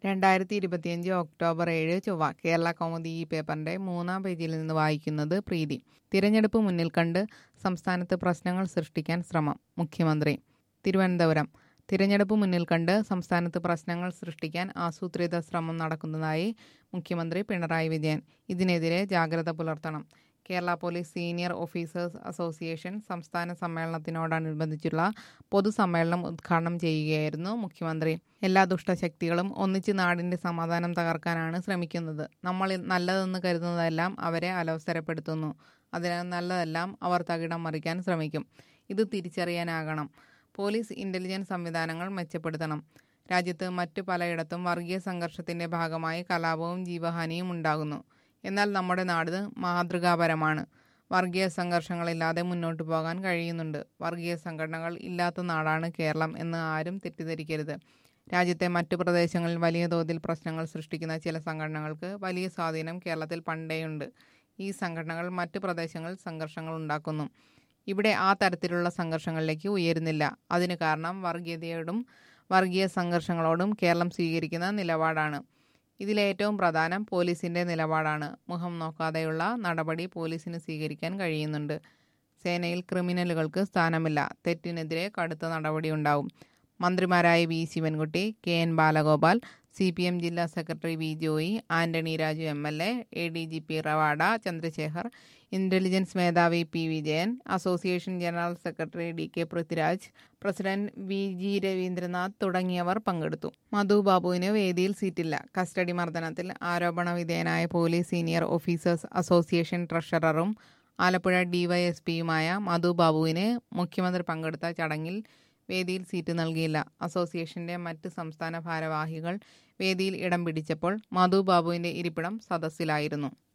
രണ്ടായിരത്തി ഇരുപത്തിയഞ്ച് ഒക്ടോബർ ഏഴ് ചൊവ്വ കേരള കൗമുദി ഈ പേപ്പറിന്റെ മൂന്നാം പേജിൽ നിന്ന് വായിക്കുന്നത് പ്രീതി തിരഞ്ഞെടുപ്പ് മുന്നിൽ കണ്ട് സംസ്ഥാനത്ത് പ്രശ്നങ്ങൾ സൃഷ്ടിക്കാൻ ശ്രമം മുഖ്യമന്ത്രി തിരുവനന്തപുരം തിരഞ്ഞെടുപ്പ് മുന്നിൽ കണ്ട് സംസ്ഥാനത്ത് പ്രശ്നങ്ങൾ സൃഷ്ടിക്കാൻ ആസൂത്രിത ശ്രമം നടക്കുന്നതായി മുഖ്യമന്ത്രി പിണറായി വിജയൻ ഇതിനെതിരെ ജാഗ്രത പുലർത്തണം Kerala police senior officers association സംസ്ഥാന സമ്മേളനത്തിനോടനുബന്ധിച്ചുള്ള പൊതുസമ്മേളനം ഉദ്ഘാടനം ചെയ്യുകയായിരുന്നു മുഖ്യമന്ത്രി എല്ലാ ദുഷ്ടശക്തികളും ഒന്നിച്ച് നാടിന്റെ സമാധാനം തകർക്കാനാണ് ശ്രമിക്കുന്നത് നമ്മൾ നല്ലതെന്ന് കരുതുന്നതെല്ലാം അവരെ അലോസരപ്പെടുത്തുന്നു അതിനാൽ നല്ലതെല്ലാം അവർ തകിടം മറിക്കാൻ ശ്രമിക്കും ഇത് തിരിച്ചറിയാനാകണം പോലീസ് ഇന്റലിജൻസ് സംവിധാനങ്ങൾ മെച്ചപ്പെടുത്തണം രാജ്യത്ത് മറ്റു പലയിടത്തും വർഗീയ സംഘർഷത്തിന്റെ ഭാഗമായി കലാപവും ജീവഹാനിയും ഉണ്ടാകുന്നു എന്നാൽ നമ്മുടെ നാട് മാതൃകാപരമാണ് വർഗീയ സംഘർഷങ്ങളില്ലാതെ മുന്നോട്ടു പോകാൻ കഴിയുന്നുണ്ട് വർഗീയ സംഘടനകൾ ഇല്ലാത്ത നാടാണ് കേരളം എന്ന് ആരും തെറ്റിദ്ധരിക്കരുത് രാജ്യത്തെ മറ്റു പ്രദേശങ്ങളിൽ വലിയ തോതിൽ പ്രശ്നങ്ങൾ സൃഷ്ടിക്കുന്ന ചില സംഘടനകൾക്ക് വലിയ സ്വാധീനം കേരളത്തിൽ പണ്ടേയുണ്ട് ഈ സംഘടനകൾ മറ്റു പ്രദേശങ്ങളിൽ സംഘർഷങ്ങൾ ഉണ്ടാക്കുന്നു ഇവിടെ ആ തരത്തിലുള്ള സംഘർഷങ്ങളിലേക്ക് ഉയരുന്നില്ല അതിന് കാരണം വർഗീയതയോടും വർഗീയ സംഘർഷങ്ങളോടും കേരളം സ്വീകരിക്കുന്ന നിലപാടാണ് ഇതിലേറ്റവും പ്രധാനം പോലീസിന്റെ നിലപാടാണ് മുഖം നോക്കാതെയുള്ള നടപടി പോലീസിന് സ്വീകരിക്കാൻ കഴിയുന്നുണ്ട് സേനയിൽ ക്രിമിനലുകൾക്ക് സ്ഥാനമില്ല തെറ്റിനെതിരെ കടുത്ത നടപടിയുണ്ടാവും മന്ത്രിമാരായ V Sivankutty K N Balagopal C P M ജില്ലാ secretary V Joy Antony Raju M L A A D G P Rawada Chandrasekhar intelligence മേധാവി P Vijayan association general secretary D K Prithviraj president V G Ravindranath തുടങ്ങിയവർ പങ്കെടുത്തു മധു ബാബുവിന് വേദിയിൽ സീറ്റില്ല കസ്റ്റഡി മർദ്ദനത്തിൽ ആരോപണ വിധേയനായ പോലീസ് സീനിയർ ഓഫീസേഴ്സ് അസോസിയേഷൻ ട്രഷററും ആലപ്പുഴ ഡിവൈഎസ്പിയുമായ മധു ബാബുവിന് മുഖ്യമന്ത്രി പങ്കെടുത്ത ചടങ്ങിൽ വേദിയിൽ സീറ്റ് നൽകിയില്ല അസോസിയേഷന്റെ മറ്റ് സംസ്ഥാന ഭാരവാഹികൾ വേദിയിൽ ഇടം പിടിച്ചപ്പോൾ മധു ബാബുവിന്റെ ഇരിപ്പിടം സദസ്സിലായിരുന്നു